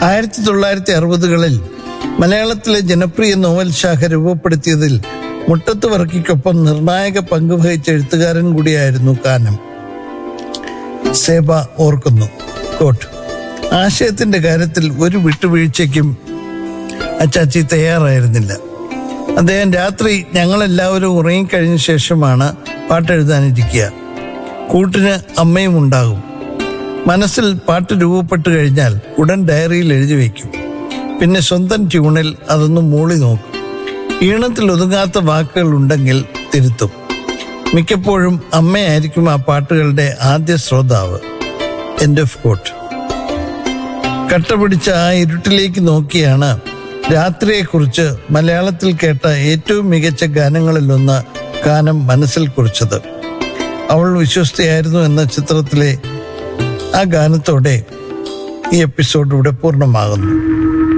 ആയിരത്തി തൊള്ളായിരത്തി അറുപതുകളിൽ മലയാളത്തിലെ ജനപ്രിയ നോവൽ ശാഖ രൂപപ്പെടുത്തിയതിൽ മുട്ടത്ത് വർക്കിക്കൊപ്പം നിർണായക പങ്ക് വഹിച്ച എഴുത്തുകാരൻ കൂടിയായിരുന്നു കാനം സേബ ഓർക്കുന്നു കോട്ട് ആശയത്തിന്റെ കാര്യത്തിൽ ഒരു വിട്ടുവീഴ്ചയ്ക്കും അച്ചാച്ചി തയ്യാറായിരുന്നില്ല അദ്ദേഹം രാത്രി ഞങ്ങളെല്ലാവരും ഉറങ്ങിക്കഴിഞ്ഞ ശേഷമാണ് പാട്ടെഴുതാനിരിക്കുക കൂട്ടിന് അമ്മയും ഉണ്ടാകും മനസ്സിൽ പാട്ട് രൂപപ്പെട്ടു കഴിഞ്ഞാൽ ഉടൻ ഡയറിയിൽ എഴുതി വയ്ക്കും പിന്നെ സ്വന്തം ട്യൂണിൽ അതൊന്ന് മൂളി നോക്കും ഈണത്തിൽ ഒതുങ്ങാത്ത വാക്കുകൾ ഉണ്ടെങ്കിൽ തിരുത്തും മിക്കപ്പോഴും അമ്മയായിരിക്കും ആ പാട്ടുകളുടെ ആദ്യ ശ്രോതാവ് എൻഡ് ഓഫ് കോട്ട് കട്ട പിടിച്ച ആ ഇരുട്ടിലേക്ക് നോക്കിയാണ് രാത്രിയെക്കുറിച്ച് മലയാളത്തിൽ കേട്ട ഏറ്റവും മികച്ച ഗാനങ്ങളിലൊന്ന് ഗാനം മനസ്സിൽ കുറിച്ചത് അവൾ വിശ്വസ്തയായിരുന്നു എന്ന ചിത്രത്തിലെ ആ ഗാനത്തോടെ ഈ എപ്പിസോഡ് ഇവിടെ പൂർണ്ണമാകുന്നു